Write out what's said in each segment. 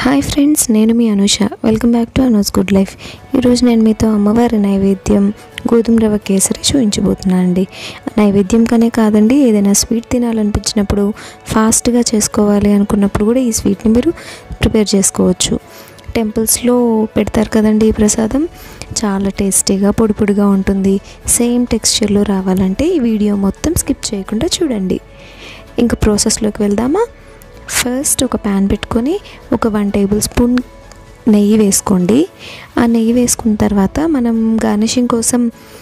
hi friends నేను మీ Anusha welcome back to Anu's good life ఈరోజు నేను మీతో అమ్మవారి నైవేద్యం గోధుమ రవ్వ కేసరి చూపించబోతున్నాను అండి నైవేద్యం కనే కాదండి ఏదైనా స్వీట్ తినాలనిపించినప్పుడు ఫాస్ట్గా చేసుకోవాలి అనుకున్నప్పుడు కూడా ఈ స్వీట్ని మీరు ప్రిపేర్ చేసుకోవచ్చు టెంపుల్స్లో పెడతారు కదండి ఈ ప్రసాదం చాలా టేస్టీగా పొడి పొడిగా ఉంటుంది సేమ్ టెక్స్చర్లో రావాలంటే ఈ వీడియో మొత్తం స్కిప్ చేయకుండా చూడండి ఇంకా ప్రాసెస్లోకి వెళ్దామా ఫస్ట్ ఒక ప్యాన్ పెట్టుకొని ఒక వన్ టేబుల్ స్పూన్ నెయ్యి వేసుకోండి ఆ నెయ్యి వేసుకున్న తర్వాత మనం గార్నిషింగ్ కోసం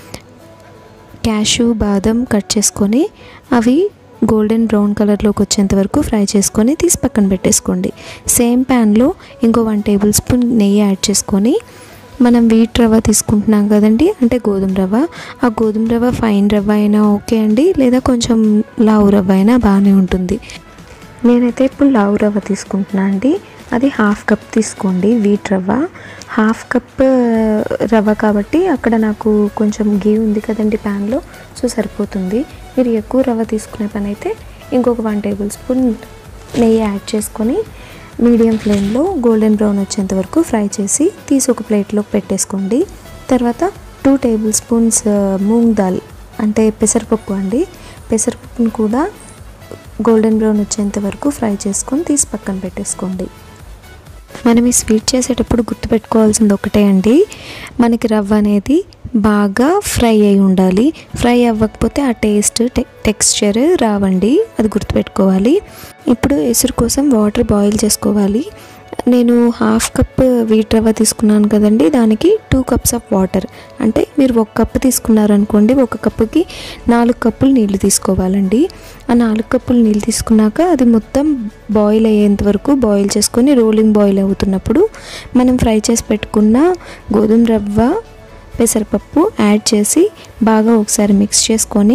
క్యాషు బాదం కట్ చేసుకొని అవి గోల్డెన్ బ్రౌన్ కలర్లోకి వచ్చేంత వరకు ఫ్రై చేసుకొని తీసి పక్కన పెట్టేసుకోండి సేమ్ ప్యాన్లో ఇంకో వన్ టేబుల్ స్పూన్ నెయ్యి యాడ్ చేసుకొని మనం వీట్ రవ్వ తీసుకుంటున్నాం కదండి అంటే గోధుమ రవ్వ ఆ గోధుమ రవ్వ ఫైన్ రవ్వ అయినా ఓకే అండి లేదా కొంచెం లావు రవ్వ అయినా బాగానే ఉంటుంది నేనైతే ఇప్పుడు లావు రవ్వ తీసుకుంటున్నా అండి అది హాఫ్ కప్ తీసుకోండి వీట్ రవ్వ హాఫ్ కప్ రవ్వ కాబట్టి అక్కడ నాకు కొంచెం గీ ఉంది కదండి ప్యాన్లో సో సరిపోతుంది మీరు ఎక్కువ రవ్వ తీసుకునే పని అయితే ఇంకొక వన్ టేబుల్ స్పూన్ నెయ్యి యాడ్ చేసుకొని మీడియం ఫ్లేమ్లో గోల్డెన్ బ్రౌన్ వచ్చేంత వరకు ఫ్రై చేసి తీసి ఒక ప్లేట్లోకి పెట్టేసుకోండి తర్వాత టూ టేబుల్ స్పూన్స్ మూంగ్ దాల్ అంటే పెసరపప్పు అండి పెసరపప్పును కూడా గోల్డెన్ బ్రౌన్ వచ్చేంత వరకు ఫ్రై చేసుకొని తీసి పక్కన పెట్టేసుకోండి మనం ఈ స్వీట్ చేసేటప్పుడు గుర్తుపెట్టుకోవాల్సింది ఒకటే అండి మనకి రవ్వ అనేది బాగా ఫ్రై అయి ఉండాలి ఫ్రై అవ్వకపోతే ఆ టేస్ట్ టెక్స్చర్ రావండి అది గుర్తుపెట్టుకోవాలి ఇప్పుడు ఎసురు కోసం వాటర్ బాయిల్ చేసుకోవాలి నేను హాఫ్ కప్ వీట్ రవ్వ తీసుకున్నాను కదండి దానికి టూ కప్స్ ఆఫ్ వాటర్ అంటే మీరు ఒక కప్పు తీసుకున్నారనుకోండి ఒక కప్పుకి నాలుగు కప్పులు నీళ్ళు తీసుకోవాలండి ఆ నాలుగు కప్పులు నీళ్ళు తీసుకున్నాక అది మొత్తం బాయిల్ అయ్యేంత వరకు బాయిల్ చేసుకొని రోలింగ్ బాయిల్ అవుతున్నప్పుడు మనం ఫ్రై చేసి పెట్టుకున్న గోధుమ రవ్వ పెసరపప్పు యాడ్ చేసి బాగా ఒకసారి మిక్స్ చేసుకొని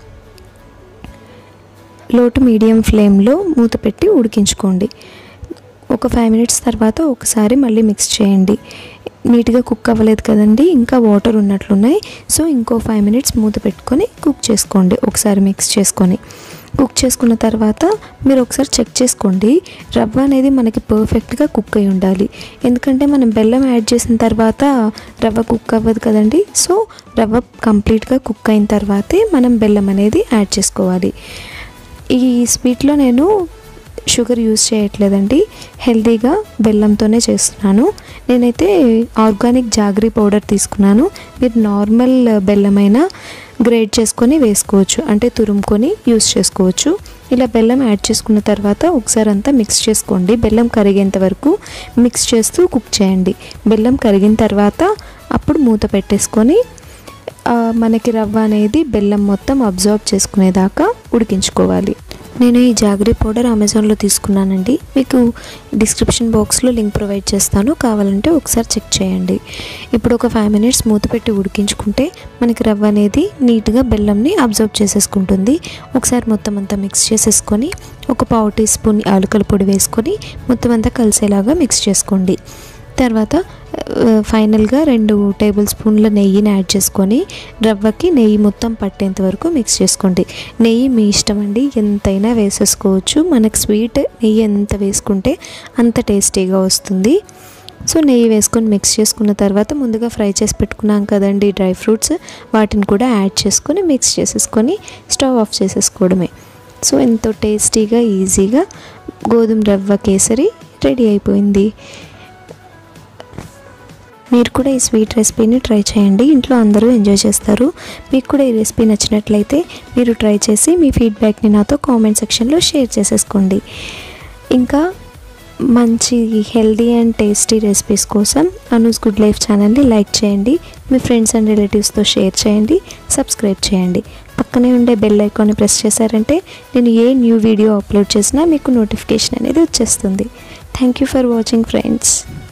లోటు మీడియం ఫ్లేమ్లో మూత పెట్టి ఉడికించుకోండి ఒక ఫైవ్ మినిట్స్ తర్వాత ఒకసారి మళ్ళీ మిక్స్ చేయండి నీట్గా కుక్ అవ్వలేదు కదండి ఇంకా వాటర్ ఉన్నట్లున్నాయి సో ఇంకో ఫైవ్ మినిట్స్ మూత పెట్టుకొని కుక్ చేసుకోండి ఒకసారి మిక్స్ చేసుకొని కుక్ చేసుకున్న తర్వాత మీరు ఒకసారి చెక్ చేసుకోండి రవ్వ అనేది మనకి పర్ఫెక్ట్గా కుక్ అయి ఉండాలి ఎందుకంటే మనం బెల్లం యాడ్ చేసిన తర్వాత రవ్వ కుక్ అవ్వదు కదండి సో రవ్వ కంప్లీట్గా కుక్ అయిన తర్వాతే మనం బెల్లం అనేది యాడ్ చేసుకోవాలి ఈ స్వీట్లో నేను షుగర్ యూస్ చేయట్లేదండి హెల్తీగా బెల్లంతోనే చేస్తున్నాను నేనైతే ఆర్గానిక్ జాగరీ పౌడర్ తీసుకున్నాను మీరు నార్మల్ బెల్లమైనా గ్రేడ్ చేసుకొని వేసుకోవచ్చు అంటే తురుముకొని యూస్ చేసుకోవచ్చు ఇలా బెల్లం యాడ్ చేసుకున్న తర్వాత ఒకసారి అంతా మిక్స్ చేసుకోండి బెల్లం కరిగేంత వరకు మిక్స్ చేస్తూ కుక్ చేయండి బెల్లం కరిగిన తర్వాత అప్పుడు మూత పెట్టేసుకొని మనకి రవ్వ అనేది బెల్లం మొత్తం అబ్జర్వ్ చేసుకునేదాకా ఉడికించుకోవాలి నేను ఈ జాగరీ పౌడర్ అమెజాన్లో తీసుకున్నానండి మీకు డిస్క్రిప్షన్ బాక్స్లో లింక్ ప్రొవైడ్ చేస్తాను కావాలంటే ఒకసారి చెక్ చేయండి ఇప్పుడు ఒక ఫైవ్ మినిట్స్ మూత పెట్టి ఉడికించుకుంటే మనకి రవ్వ అనేది నీట్గా బెల్లంని అబ్జర్వ్ చేసేసుకుంటుంది ఒకసారి మొత్తం అంతా మిక్స్ చేసేసుకొని ఒక పావు టీ స్పూన్ యాలకల పొడి వేసుకొని మొత్తం అంతా కలిసేలాగా మిక్స్ చేసుకోండి తర్వాత ఫైనల్గా రెండు టేబుల్ స్పూన్ల నెయ్యిని యాడ్ చేసుకొని రవ్వకి నెయ్యి మొత్తం పట్టేంత వరకు మిక్స్ చేసుకోండి నెయ్యి మీ ఇష్టం అండి ఎంతైనా వేసేసుకోవచ్చు మనకు స్వీట్ నెయ్యి ఎంత వేసుకుంటే అంత టేస్టీగా వస్తుంది సో నెయ్యి వేసుకొని మిక్స్ చేసుకున్న తర్వాత ముందుగా ఫ్రై చేసి పెట్టుకున్నాం కదండి డ్రై ఫ్రూట్స్ వాటిని కూడా యాడ్ చేసుకొని మిక్స్ చేసేసుకొని స్టవ్ ఆఫ్ చేసేసుకోవడమే సో ఎంతో టేస్టీగా ఈజీగా గోధుమ రవ్వ కేసరి రెడీ అయిపోయింది మీరు కూడా ఈ స్వీట్ రెసిపీని ట్రై చేయండి ఇంట్లో అందరూ ఎంజాయ్ చేస్తారు మీకు కూడా ఈ రెసిపీ నచ్చినట్లయితే మీరు ట్రై చేసి మీ ఫీడ్బ్యాక్ని నాతో కామెంట్ సెక్షన్లో షేర్ చేసేసుకోండి ఇంకా మంచి హెల్దీ అండ్ టేస్టీ రెసిపీస్ కోసం అనూస్ గుడ్ లైఫ్ ఛానల్ని లైక్ చేయండి మీ ఫ్రెండ్స్ అండ్ రిలేటివ్స్తో షేర్ చేయండి సబ్స్క్రైబ్ చేయండి పక్కనే ఉండే బెల్ ఐకాన్ని ప్రెస్ చేశారంటే నేను ఏ న్యూ వీడియో అప్లోడ్ చేసినా మీకు నోటిఫికేషన్ అనేది వచ్చేస్తుంది thank you for watching friends